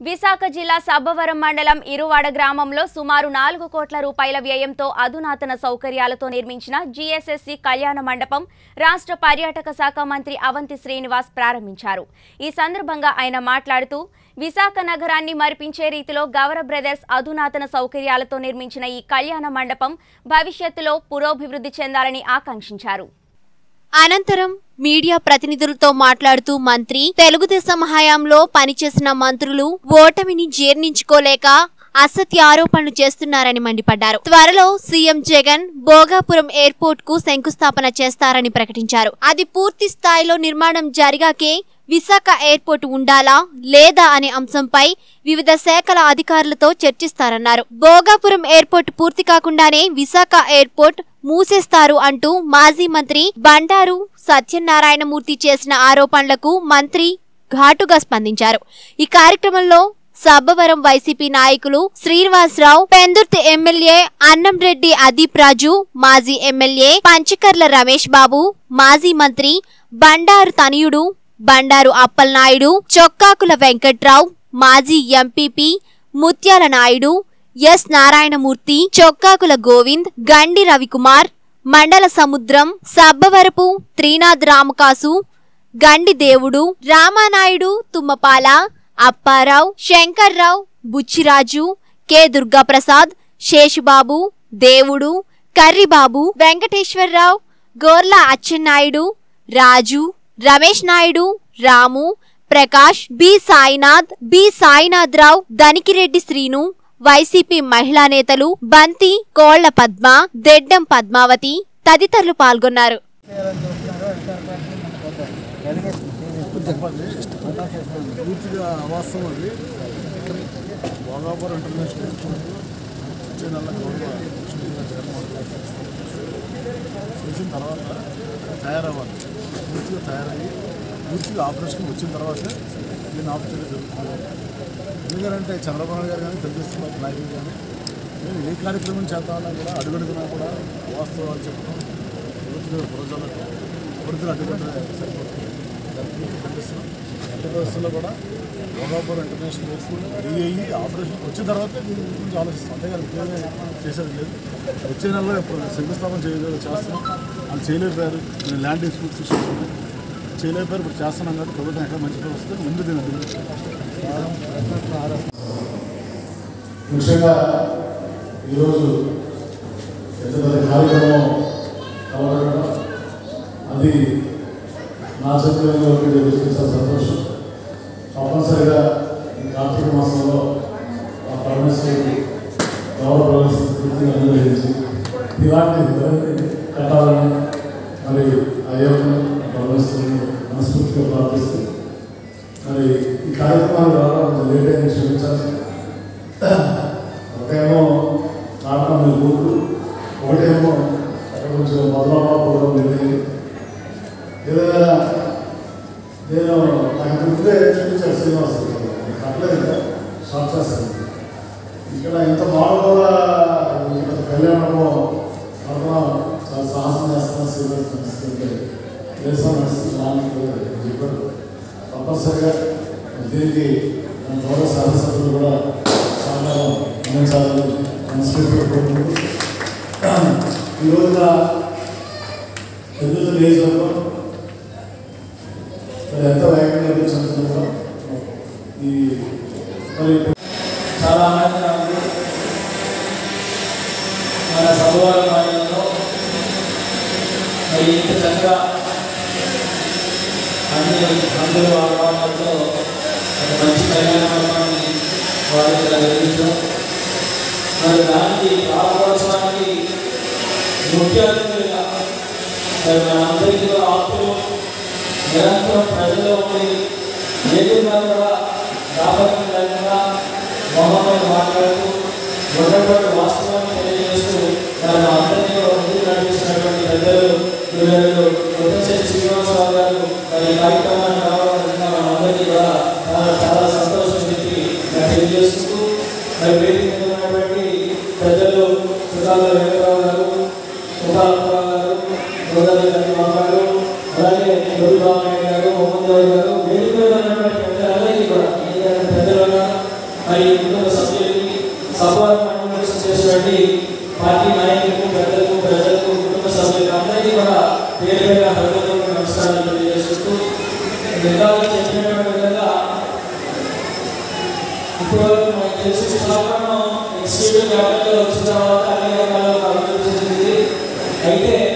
విశాఖ జిల్లా సబ్బవరం మండలం ఇరువాడ గ్రామంలో సుమారు నాలుగు కోట్ల రూపాయల వ్యయంతో అధునాతన సౌకర్యాలతో నిర్మించిన జీఎస్ఎస్సి కళ్యాణ మండపం రాష్ట్ర పర్యాటక శాఖ మంత్రి అవంతి శ్రీనివాస్ ప్రారంభించారు ఈ సందర్భంగా ఆయన మాట్లాడుతూ విశాఖ నగరాన్ని మరిపించే రీతిలో గౌర బ్రదర్స్ అధునాతన సౌకర్యాలతో నిర్మించిన ఈ కళ్యాణ మండపం భవిష్యత్తులో పురోభివృద్ధి చెందాలని ఆకాంక్షించారు అనంతరం మీడియా ప్రతినిధులతో మాట్లాడుతూ మంత్రి తెలుగుదేశం హయాంలో పనిచేసిన మంత్రులు ఓటమిని జీర్ణించుకోలేక అసత్య ఆరోపణలు చేస్తున్నారని మండిపడ్డారు త్వరలో సీఎం జగన్ భోగాపురం ఎయిర్పోర్ట్ కు శంకుస్థాపన చేస్తారని ప్రకటించారు అది పూర్తి స్థాయిలో నిర్మాణం జరిగాకే విశాఖ ఎయిర్పోర్ట్ ఉండాలా లేదా అనే అంశంపై వివిధ శాఖల అధికారులతో చర్చిస్తారన్నారు భోగాపురం ఎయిర్పోర్ట్ పూర్తి కాకుండానే విశాఖ ఎయిర్పోర్ట్ మూసేస్తారు అంటూ మాజీ మంత్రి బండారు సత్యనారాయణమూర్తి చేసిన ఆరోపణలకు మంత్రి ఘాటుగా స్పందించారు ఈ కార్యక్రమంలో సబ్బవరం వైసీపీ నాయకులు శ్రీనివాసరావు పెందుర్తి ఎమ్మెల్యే అన్నంరెడ్డి అదీప్ రాజు మాజీ ఎమ్మెల్యే పంచకర్ల రమేష్ బాబు మాజీ మంత్రి బండారు తనయుడు బండారు అప్పలనాయుడు చొక్కాకుల వెంకట్రావు మాజీ ఎంపీపీ ముత్యాల నాయుడు ఎస్ నారాయణమూర్తి చొక్కాకుల గోవింద్ గండి రవికుమార్ మండల సముద్రం Sabbavarapu Trinath Ramakasu Gandi Devudu Ramanaidu Tummapala Apparao Shankarrao Buchiraju K Durgaprasad Seshubabu Devudu Karribabu Venkateswararao Gorla Atchannaidu Raju Ramesh Naidu Ramu Prakash B Sainath B Sainath Rao Danikireddy Srinu YCP మహిళా నేతలు బంతి కోళ్ల పద్మ దెడ్డం పద్మావతి తదితరులు పాల్గొన్నారు పూర్తిగా అవాస్తవం అది భోగాపురం ఇంటర్నేషనల్ ఎయిర్పోర్ట్ వచ్చే నెల గౌరవ ముఖ్యమంత్రి జగన్మోహన్ రెడ్డి చేసిన తర్వాత తయారవ్వాలి పూర్తిగా తయారయ్యి పూర్తిగా ఆపరేషన్ వచ్చిన తర్వాతే దీన్ని ఆపరేషన్ జరుగుతుంది ఎందుకంటే చంద్రబాబు నాయుడు గారు కానీ తెలుగుదేశం పార్టీ నాయకులు కానీ మేము ఏ కార్యక్రమం చేద్దామన్నా కూడా అడుగడుగునా కూడా వాస్తవాలు చెప్పడం పూర్తిగా ప్రజలకు అభివృద్ధిని అడ్డుకుంటే సరిపోతుంది దాన్ని పూర్తి ఖండిస్తున్నాం ఎట్టి పరిస్థితుల్లో కూడా భోగాపురం ఇంటర్నేషనల్ ఎయిర్పోర్ట్ రెడీ అయ్యి ఆపరేషన్ వచ్చిన తర్వాత దీని గురించి ఆలోచిస్తాం అంతేగాని ఇప్పుడే చేసేది లేదు వచ్చే నెలలో ఇప్పుడు శంకుస్థాపన చేయలేదు చేస్తున్నాం వాళ్ళు చేయలేకపోయారు నేను ల్యాండ్ డిస్ప్యూట్స్ ఇష్యూస్ ఉన్నాయి చేయలేకపోయారు ఇప్పుడు చేస్తున్నాం కాబట్టి ప్రభుత్వం ఎక్కడ మంచి వస్తే ముందు దీని అభివృద్ధి ముఖ్యంగా ఈరోజు పెద్ద పెద్ద కార్యక్రమం కలగడం అది నా చేతుల్లో చాలా సంతోషం తప్పనిసరిగా ఈ కార్తీక మాసంలో ఆ పరమేశ్వరుడు గౌరవ ప్రవేశం పూర్తిగా అనుగ్రహించి ఇలాంటి ఎవరిని కట్టాలని మరి అయ్యప్పని పరమేశ్వరుని మనస్ఫూర్తిగా ప్రార్థిస్తూ మరి ఈ కార్యక్రమాలు రావడం కొంచెం లేట్ అయింది క్షమించాలి ఒకేమో నాటకం మీరు కూతురు ఒకటేమో అక్కడ కొంచెం భద్రమా ప్రోగ్రాం వెళ్ళింది ఏదైనా నేను నాకు ముందే చూపించాను శ్రీనివాస్ అట్లేదు కదా షార్ట్ చేస్తాను ఇక్కడ ఇంత బాగా ఇక్కడ కళ్యాణము అర్థం చాలా సాహసం చేస్తున్నా శ్రీనివాస్ నడుస్తుంటే దేశం నడుస్తుంది నాన్న చెప్పారు తప్పనిసరిగా దీనికి మన గౌరవ శాసనసభ్యులు కూడా చాలా గమనించాలని మనస్ఫూర్తిగా కోరుకుంటూ ఈ రోజున తెలుగు నియోజకవర్గం మరి ఎంత వేగంగా అభివృద్ధి చెందుతుందో ఈ మరి చాలా ఆనందంగా ఉంది మన సభవాల మండలంలో మరి ఇంత చక్కగా అన్ని అందరూ ఆహ్వానాలతో ఒక మంచి కళ్యాణ మండపాన్ని వారి ఇక్కడ నిర్మించడం మరి దానికి ప్రారంభోత్సవానికి ముఖ్య అతిథులుగా మరి మన అందరికీ కూడా ఆప్తులు నిరంతరం ప్రజల్లో ఉండి ఏదున్నా కూడా రాబోతున్న లేకుండా మొహమ్మద్ మాట్లాడుతూ ఉన్నటువంటి వాస్తవాన్ని తెలియజేస్తూ మన అందరినీ కూడా ముందుకు నడిపిస్తున్నటువంటి పెద్దలు గురుగారు కొత్తశెట్టి శ్రీనివాసరావు గారు మరి ఈ కార్యక్రమాన్ని రావడం నిజంగా మన అందరికీ కూడా చాలా చాలా సంతోషం చెప్పి నేను తెలియజేస్తూ మరి వేదిక మీద ఉన్నటువంటి పెద్దలు సుధాల వెంకటరావు గారు సుధారావు గారు గోదావరి గారు అలాగే గురురామయ్య గారు మొహమ్మద్ గారు వేదిక మీద ఉన్నటువంటి పెద్దలందరికీ కూడా ఈ పెద్దలు మరి కుటుంబ సభ్యులకి సభ్యులను కన్వీనర్స్ చేసినటువంటి పార్టీ నాయకులకు పెద్దలకు ప్రజలకు కుటుంబ సభ్యులకు అందరికీ కూడా పేరు పేరుగా హృదయపూర్వక నమస్కారాలు తెలియజేసుకుంటూ ఇందాక చెప్పినటువంటి విధంగా ఇప్పటివరకు మనకు తెలిసి విశాఖపట్నం ఎగ్జిక్యూటివ్ క్యాపిటల్ వచ్చిన తర్వాత అన్ని రకాల అభివృద్ధి చెందింది అయితే